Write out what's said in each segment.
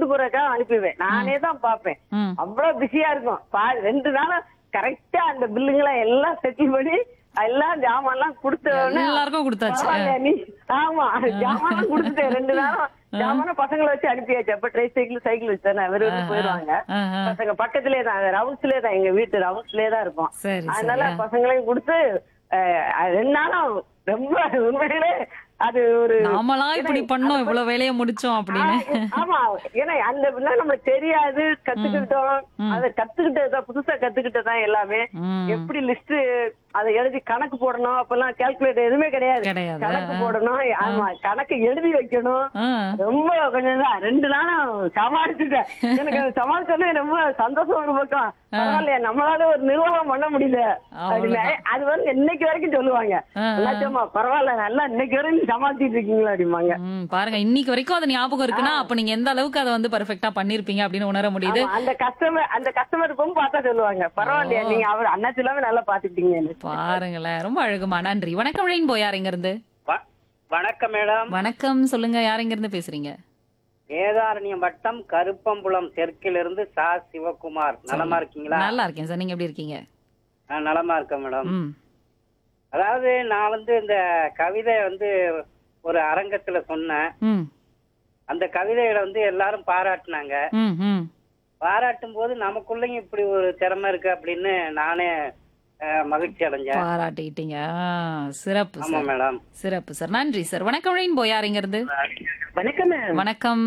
போறக்கா அனுப்பிடுவேன் நானே தான் பாப்பேன் ம் அவ்வளவு பிஸியா இருக்கும் பா- ரெண்டு நாளும் கரெக்டா அந்த பில்லுங்களை எல்லாம் செட்டில் பண்ணி எல்லாம் ஜாமான் எல்லாம் கொடுத்த உடனே எல்லாருக்கும் கொடுத்தாச்சு பரவாயில்ல, நீ ஆமா ஜாமான் கொடுத்துட்டேன் ரெண்டு நாளும் ஜாமான பசங்களை வச்சு அனுப்பியாச்சு அப்ப ட்ரை சைக்கிள் சைக்கிள் வச்சு தானே வெறும் போயிருவாங்க ஆ, ஆ. பசங்க பக்கத்திலே தான் ரவுண்ட்ஸ்லயே தான் எங்க வீட்டு ரவுண்ட்ஸ்லயே தான் இருக்கும் சரி சரி அதனால பசங்களையும் கொடுத்து அஹ், அது ரெண்டு நாளும் ரொம்ப உண்மையிலே அது ஒரு நாமளா இப்படி பண்ணோம் இவ்வளவு வேலையை முடிச்சோம் அப்படின்னு ஆ, ஆமா ஏன்னா அந்த இதெல்லாம் நம்மளுக்கு தெரியாது கத்துக்கிட்டோம் அத கத்துக்கிட்டதுதான் புதுசா கத்துக்கிட்டதுதான் எல்லாமே ம். எப்படி லிஸ்ட் அதை எழுதி கணக்கு போடணும் அப்பெல்லாம் கால்குலேட்டர் எதுவுமே கிடையாது கிடையாது. கணக்கு போடணும் ஆமா கணக்கு எழுதி வைக்கணும் ஆ, ரொம்ப கொஞ்சம் தான் ரெண்டு நாளும் சமாளிச்சுட்டேன் எனக்கு அது சமாளிச்சோன்னே ரொம்ப சந்தோஷம் ஒரு பக்கம் பரவாயில்லையா நம்மளால ஒரு நிர்வாகம் பண்ண முடியல அப்படின்னு அது வந்து இன்னைக்கு வரைக்கும் சொல்லுவாங்க ஆ, எல்லாச்சும்மா பரவாயில்ல நல்லா இன்னைக்கு வரைக்கும் சமாளிச்சிட்டு இருக்கீங்களா அப்படிம்பாங்க ம், பாருங்க இன்னைக்கு வரைக்கும் அது ஞாபகம் இருக்குன்னா அப்ப நீங்க எந்த அளவுக்கு அதை வந்து பர்ஃபெக்டா பண்ணிருப்பீங்க அப்படின்னு உணர முடியுது ஆமா, அந்த கஸ்டமர் அந்த கஸ்டமருக்கும் பார்த்தா சொல்லுவாங்க பரவாயில்லையா நீங்க அவர் அண்ணாச்சி இல்லாம நல்லா பாத்துக்கிட்டீங்க பாருங்களேன் ரொம்ப அழகுமா நன்றி வணக்கம் ரெயின்போ யார் இங்க இருந்து வ- வணக்கம் மேடம் வணக்கம் சொல்லுங்க யார் இங்க இருந்து பேசுறீங்க வேதாரண்யம் வட்டம் கருப்பம்புலம் தெற்கிலிருந்து சா சிவகுமார் நலமா இருக்கீங்களா நல்லா இருக்கேன் சார் நீங்க எப்படி இருக்கீங்க நான் நலமா இருக்கேன் மேடம் ம் அதாவது நான் வந்து இந்த கவிதை வந்து ஒரு அரங்கத்துல சொன்னேன் ம் அந்த கவிதைகளை வந்து எல்லாரும் பாராட்டினாங்க ம் ம் பாராட்டும் போது நமக்குள்ளயும் இப்படி ஒரு திறமை இருக்கு அப்படின்னு நானே அஹ், மகிழ்ச்சி அடைஞ்சேன் பாராட்டிட்டீங்க ஆ, சிறப்பு ஆமா சார் மேடம் சிறப்பு சார் நன்றி சார் வணக்கம் ரெயின்போ யார் இங்க இருந்து வணக்கம் மேம் வணக்கம்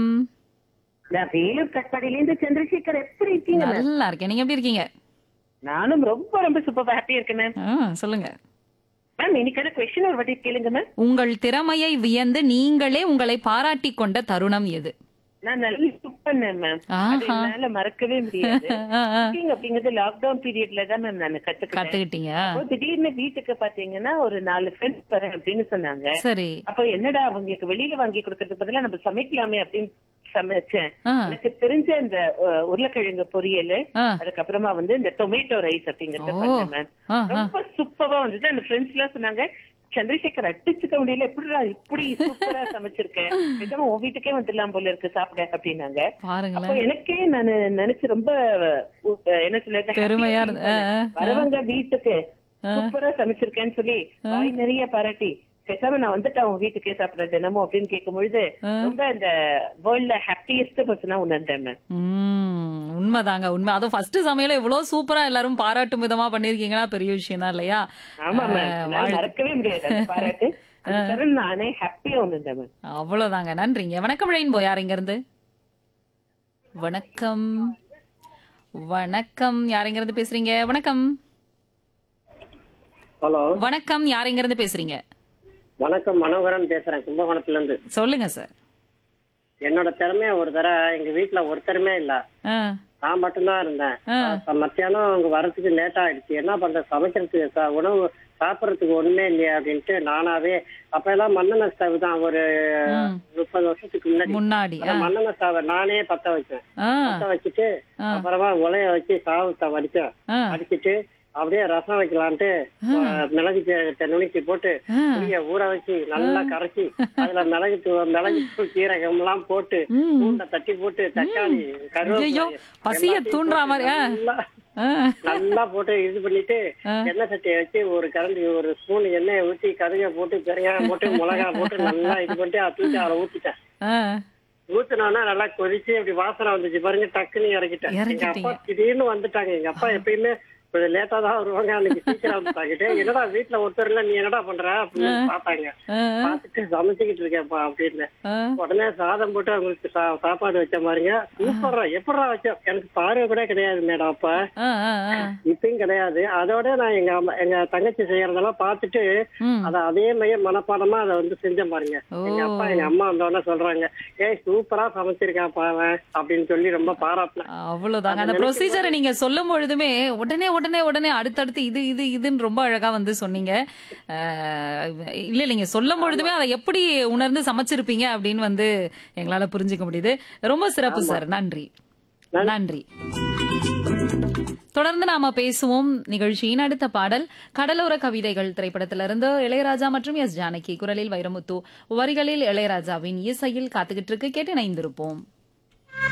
நான் வேலூர் கட்பாடியில இருந்து சந்திரசேகர் எப்படி இருக்கீங்க ma'am? நல்லா இருக்கேன் நீங்க எப்படி இருக்கீங்க நானும் ரொம்ப ரொம்ப சூப்பர் ஹாப்பியா இருக்கேன் மேம் ஆ, சொல்லுங்க மேம் இன்னைக்கான கொஸ்டின் ஒரு வாட்டி கேளுங்க மேம் உங்கள் திறமையை வியந்து நீங்களே உங்களை பாராட்டி கொண்ட தருணம் எது நான் நல்ல குக் பண்ணேன் மேம் அது ஆஹா. என்னால மறக்கவே முடியாது ஆ, ஆ. குக்கிங் அப்படிங்கிறது லாக்டவுன் பீரியட்ல தான் மேம் நான் கத்துக்கிட்டேன் கத்துக்கிட்டீங்க அப்போ திடீர்னு வீட்டுக்கு பாத்தீங்கன்னா ஒரு நாலு ஃப்ரெண்ட்ஸ் வரேன் அப்படின்னு சொன்னாங்க சரி அப்போ என்னடா அவங்களுக்கு வெளியில வாங்கி கொடுக்கறதுக்கு பதிலா நம்ம சமைக்கலாமே அப்படின்னு சமைச்சேன் ஆ, எனக்கு தெரிஞ்ச இந்த அஹ், உருளைக்கிழங்கு பொரியல் ஆ, அதுக்கப்புறமா வந்து இந்த டொமேட்டோ ரைஸ் அப்படிங்கறது ஓ. பண்ணேன் மேம் ஆ, ஆ. ரொம்ப சூப்பரா வந்துட்டு அந்த ஃப்ரெண்ட்ஸ் எல்லாம் சொன்னாங்க சந்திரசேகர் அடிச்சுக்க முடியல எப்படிடா இப்படி சூப்பரா சமைச்சிருக்கேன் நிஜமா உன் வீட்டுக்கே வந்துடலாம் போல இருக்கு சாப்பிட அப்படின்னாங்க அப்போ பாருங்களேன் எனக்கே நான் நினைச்சு ரொம்ப உ- என்ன சொல்றது பெருமையா இருந்து- ஆ, ஆ, ஆ. வரவங்க வீட்டுக்கு சூப்பரா சமைச்சிருக்கேன்னு சொல்லி வாய் நிறைய பாராட்டி பேசாம நான் வந்துட்டேன் உங்க வீட்டுக்கே சாப்பிடுற தினமும் அப்படின்னு கேட்கும் பொழுது ரொம்ப இந்த வேர்ல்ட்ல ஹாப்பியஸ்ட் பர்சனா உணர்ந்தேன் மேம் ம், உண்மைதாங்க உண்மை அதுவும் ஃபர்ஸ்ட் சமையல இவ்வளவு சூப்பரா எல்லாரும் பாராட்டும் விதமா பண்ணிருக்கீங்கன்னா பெரிய விஷயம் தான் இல்லையா ஆமா ஆ, மேம் நான் வாழ்த்து. மறக்கவே முடியாது அந்த பாராட்டு அந்த தருணம் நானே ஹாப்பியா உணர்ந்தேன் மேம் அவ்வளவுதாங்க நன்றிங்க வணக்கம் ரெயின்போ யார் இங்க இருந்து வணக்கம் வணக்கம் யார் இங்க இருந்து பேசுறீங்க வணக்கம் ஹலோ வணக்கம் யார் இங்க இருந்து பேசுறீங்க வணக்கம் மனோகரன் பேசுறேன் கும்பகோணத்துல இருந்து சொல்லுங்க சார் என்னோட திறமைய ஒரு தடவை எங்க வீட்டுல ஒருத்தருமே இல்ல ஆ, நான் மட்டும்தான் இருந்தேன் ஆ. அப்ப மத்தியானம் அவங்க வரதுக்கு லேட் ஆயிடுச்சு என்ன பண்ற சமைக்கிறதுக்கு ச- உணவு சாப்பிடறதுக்கு ஒண்ணுமே இல்லையா அப்படின்ட்டு நானாவே அப்ப எல்லாம் மண்ணெண்ணெய் ஸ்டவ் தான் ஒரு ம். முப்பது வருஷத்துக்கு முன்னாடி முன்னாடி ஆ, அந்த மண்ணெண்ணெய் ஸ்டவ் நானே பத்த வச்சேன் ஆ, பத்த வச்சுட்டு ஆ. அப்புறமா உலைய வச்சு சாதத்தை வடிச்சேன் ஆ, அடிச்சிட்டு அப்படியே ரசம் வைக்கலான்ட்டு அஹ், மிளகு சீரகத்தை நுணுக்கி போட்டு ஆ. புளிய ஊற வச்சு நல்லா கரைச்சி அதுல மிளகு தூ- மிளகு தூள் சீரகம் எல்லாம் போட்டு ம். பூண்டை தட்டி போட்டு தக்காளி ஐயோ கருவேப்பிலை பசிய எல்லாத்தையும் தூண்டுற போட்டு மாதிரி ஆ, நல்லா ஆ, நல்லா போட்டு இது பண்ணிட்டு ஆ. எண்ணெய் சட்டியை வச்சு ஒரு கரண்டி ஒரு ஸ்பூன் எண்ணெயை ஊத்தி கருக போட்டு பெருங்காயம் போட்டு மிளகா போட்டு நல்லா இது பண்ணிட்டு அதை தூக்கி அதில் ஊத்திட்டேன் ஆ. ஊத்துனோன்னா நல்லா கொதிச்சு அப்படி வாசனை வந்துச்சு பாருங்க டக்குன்னு இறக்கிட்டேன் எங்க இறக்கிட்டீங்க. அப்பா திடீர்னு வந்துட்டாங்க எங்க அப்பா எப்பயுமே கொஞ்சம் லேட்டா தான் வருவாங்க அன்னைக்கு சீக்கிரம் வந்துட்டாங்க என்னடா வீட்டுல ஒருத்தர் இல்ல நீ என்னடா பண்ற அப்படின்னு பாத்தாங்க ஆ, பாத்துட்டு சமைச்சுக்கிட்டு இருக்கேன்ப்பா அப்படின்னு ஆ. உடனே சாதம் போட்டு அவங்களுக்கு சா- சாப்பாடு வச்ச மாதிரிங்க சூப்பரா எப்படா வச்சோம் எனக்கு பார்வை கூட கிடையாது மேடம் அப்ப ஆ, ஆ, ஆ. இப்பயும் கிடையாது அதோட நான் எங்க அம்மா எங்க தங்கச்சி செய்யறதெல்லாம் பார்த்துட்டு ம். அத அதே மாதிரி மனப்பாடமா அதை வந்து செஞ்சேன் பாருங்க ஓ. எங்க அப்பா எங்க அம்மா வந்தோடனே சொல்றாங்க ஏய் சூப்பரா சமைச்சிருக்கான் பாவன் அப்படின்னு சொல்லி ரொம்ப பாராட்டினேன் அவ்வளவுதாங்க அந்த ப்ரொசீஜரை நீங்க சொல்லும் பொழுதுமே உடனே உடனே உடனே அடுத்தடுத்து இது இது இதுன்னு ரொம்ப அழகா வந்து சொன்னீங்க அஹ், இல்ல இல்லைங்க சொல்லும் பொழுதுமே அதை எப்படி உணர்ந்து சமைச்சிருப்பீங்க அப்படின்னு வந்து எங்களால புரிஞ்சுக்க முடியுது ரொம்ப சிறப்பு சார் நன்றி நன்றி தொடர்ந்து நாம பேசுவோம் நிகழ்ச்சியின் அடுத்த பாடல் கடலோர கவிதைகள் திரைப்படத்திலிருந்து இளையராஜா மற்றும் எஸ் ஜானகி குரலில் வைரமுத்து வரிகளில் இளையராஜாவின் இசையில் காத்துக்கிட்டு இருக்கு கேட்டு இணைந்திருப்போம்